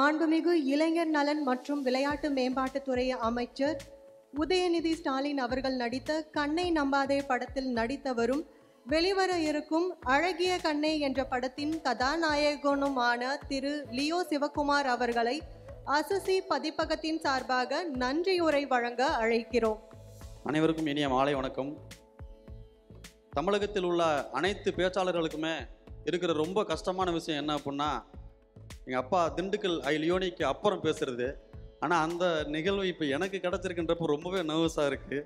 மாண்புமிகு இளைஞர் நலன் மற்றும் விளையாட்டு மேம்பாட்டுத்துறை அமைச்சர் உதயநிதி ஸ்டாலின் அவர்கள் நடித்த கண்ணை நம்பாதே படத்தில் நடித்தவரும் வெளிவர இருக்கும் அழகிய கண்ணே என்ற படத்தின் கதாநாயகனுமான திரு லியோ சிவகுமார் அவர்களை அசசி பதிப்பகத்தின் சார்பாக நன்றியுரை வழங்க அழைக்கிறோம் அனைவருக்கும் இனிய மாலை வணக்கம் தமிழகத்தில் உள்ள அனைத்து பேச்சாளர்களுக்குமே இருக்கிற ரொம்ப கஷ்டமான விஷயம் என்ன அப்படின்னா எங்கள் அப்பா திண்டுக்கல் ஐ லியோனிக்கு அப்புறம் பேசுறது ஆனால் அந்த நிகழ்வு இப்போ எனக்கு கிடச்சிருக்கின்றப்போ ரொம்பவே நர்வஸாக இருக்குது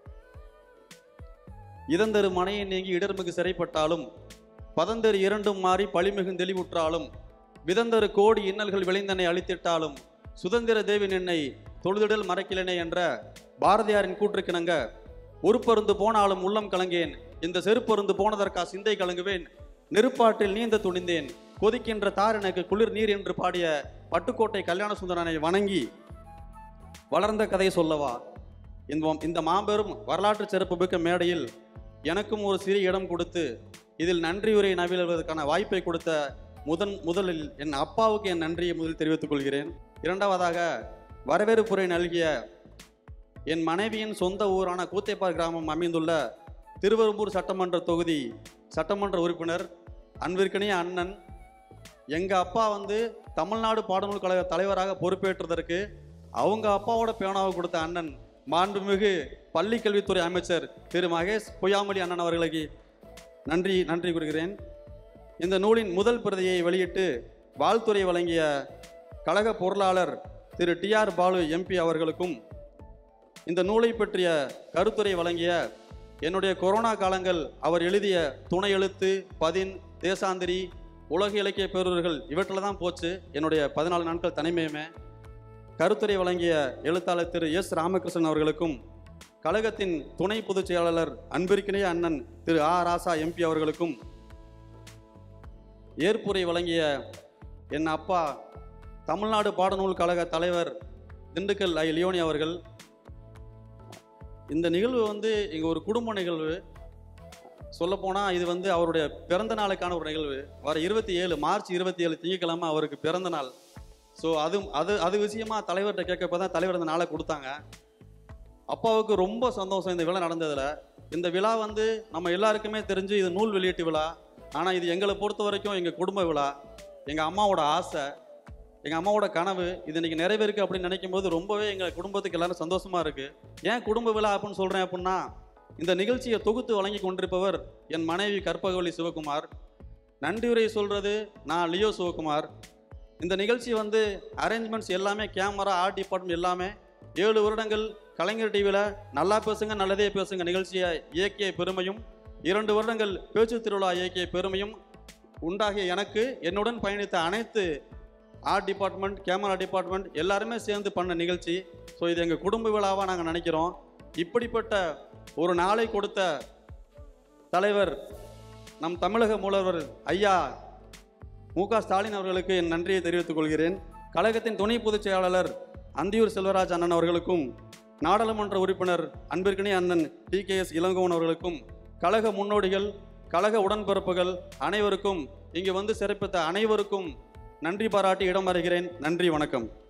இதந்தரு மனையை நீங்கி இடர்மிகு சிறைப்பட்டாலும் பதந்தரு இரண்டும் மாறி பழிமிகும் தெளிவுற்றாலும் விதந்தரு கோடி இன்னல்கள் விளைந்தனை அழித்திட்டாலும் சுதந்திர தேவி நின்னை தொழுதிடல் மறைக்கலனே என்ற பாரதியாரின் கூற்றுக்கிணங்க உருப்பருந்து போனாலும் உள்ளம் கலங்கேன் இந்த செருப்பருந்து போனதற்கா சிந்தை கலங்குவேன் நெருப்பாற்றில் நீந்த துணிந்தேன் கொதிக்கின்ற தார் எனக்கு குளிர் நீர் என்று பாடிய பட்டுக்கோட்டை கல்யாண சுந்தரனை வணங்கி வளர்ந்த கதை சொல்லவா இந்த இந்த மாபெரும் வரலாற்று சிறப்புமிக்க மேடையில் எனக்கும் ஒரு சிறிய இடம் கொடுத்து இதில் நன்றியுரை நவிழ்வதற்கான வாய்ப்பை கொடுத்த முதன் முதலில் என் அப்பாவுக்கு என் நன்றியை முதலில் தெரிவித்துக் கொள்கிறேன் இரண்டாவதாக வரவேற்புரை நல்கிய என் மனைவியின் சொந்த ஊரான கூத்தைப்பார் கிராமம் அமைந்துள்ள திருவெரும்பூர் சட்டமன்ற தொகுதி சட்டமன்ற உறுப்பினர் அன்பிற்கனிய அண்ணன் எங்கள் அப்பா வந்து தமிழ்நாடு பாடநூல் கழக தலைவராக பொறுப்பேற்றதற்கு அவங்க அப்பாவோட பேனாவை கொடுத்த அண்ணன் மாண்புமிகு பள்ளி கல்வித்துறை அமைச்சர் திரு மகேஷ் பொய்யாமொழி அண்ணன் அவர்களுக்கு நன்றி நன்றி கூறுகிறேன் இந்த நூலின் முதல் பிரதியை வெளியிட்டு வாழ்த்துறை வழங்கிய கழக பொருளாளர் திரு டி ஆர் பாலு எம்பி அவர்களுக்கும் இந்த நூலை பற்றிய கருத்துரை வழங்கிய என்னுடைய கொரோனா காலங்கள் அவர் எழுதிய துணை எழுத்து பதின் தேசாந்திரி உலக இலக்கிய பேரூர்கள் இவற்றில் தான் போச்சு என்னுடைய பதினாலு நாட்கள் தனிமையுமே கருத்துரை வழங்கிய எழுத்தாளர் திரு எஸ் ராமகிருஷ்ணன் அவர்களுக்கும் கழகத்தின் துணை பொதுச் செயலாளர் அன்பிற்கினிய அண்ணன் திரு ஆ ராசா எம்பி அவர்களுக்கும் ஏற்புரை வழங்கிய என் அப்பா தமிழ்நாடு பாடநூல் கழக தலைவர் திண்டுக்கல் ஐ லியோனி அவர்கள் இந்த நிகழ்வு வந்து எங்கள் ஒரு குடும்ப நிகழ்வு சொல்லப்போனால் இது வந்து அவருடைய பிறந்த நாளுக்கான ஒரு நிகழ்வு வர இருபத்தி ஏழு மார்ச் இருபத்தி ஏழு திங்கட்கிழமை அவருக்கு பிறந்த நாள் ஸோ அது அது அது விஷயமா தலைவர்கிட்ட கேட்கப்ப தான் தலைவர் இந்த நாளை கொடுத்தாங்க அப்பாவுக்கு ரொம்ப சந்தோஷம் இந்த விழா நடந்ததில் இந்த விழா வந்து நம்ம எல்லாருக்குமே தெரிஞ்சு இது நூல் வெளியீட்டு விழா ஆனால் இது எங்களை பொறுத்த வரைக்கும் எங்கள் குடும்ப விழா எங்கள் அம்மாவோட ஆசை எங்கள் அம்மாவோட கனவு இது இன்னைக்கு நிறைவேறுக்கு அப்படின்னு நினைக்கும் போது ரொம்பவே எங்கள் குடும்பத்துக்கு எல்லாரும் சந்தோஷமா இருக்கு ஏன் குடும்ப விழா அப்படின்னு சொல்கிறேன் அப்படின்னா இந்த நிகழ்ச்சியை தொகுத்து வழங்கி கொண்டிருப்பவர் என் மனைவி கற்பகவள்ளி சிவகுமார் நன்றியுரை சொல்றது நான் லியோ சிவகுமார் இந்த நிகழ்ச்சி வந்து அரேஞ்ச்மெண்ட்ஸ் எல்லாமே கேமரா ஆர்ட் டிபார்ட்மெண்ட் எல்லாமே ஏழு வருடங்கள் கலைஞர் டிவியில் நல்லா பேசுங்க நல்லதே பேசுங்க நிகழ்ச்சியை இயக்கிய பெருமையும் இரண்டு வருடங்கள் பேச்சு திருவிழா இயக்கிய பெருமையும் உண்டாகிய எனக்கு என்னுடன் பயணித்த அனைத்து ஆர்ட் டிபார்ட்மெண்ட் கேமரா டிபார்ட்மெண்ட் எல்லாருமே சேர்ந்து பண்ண நிகழ்ச்சி ஸோ இது எங்கள் குடும்ப விழாவாக நாங்கள் நினைக்கிறோம் இப்படிப்பட்ட ஒரு நாளை கொடுத்த தலைவர் நம் தமிழக முதல்வர் ஐயா மு க ஸ்டாலின் அவர்களுக்கு என் நன்றியை தெரிவித்துக் கொள்கிறேன் கழகத்தின் துணை பொதுச் செயலாளர் அந்தியூர் செல்வராஜ் அண்ணன் அவர்களுக்கும் நாடாளுமன்ற உறுப்பினர் அன்பிற்கினி அண்ணன் டி கே எஸ் இளங்கோவன் அவர்களுக்கும் கழக முன்னோடிகள் கழக உடன்பிறப்புகள் அனைவருக்கும் இங்கு வந்து சிறப்பித்த அனைவருக்கும் நன்றி பாராட்டி இடம் வருகிறேன் நன்றி வணக்கம்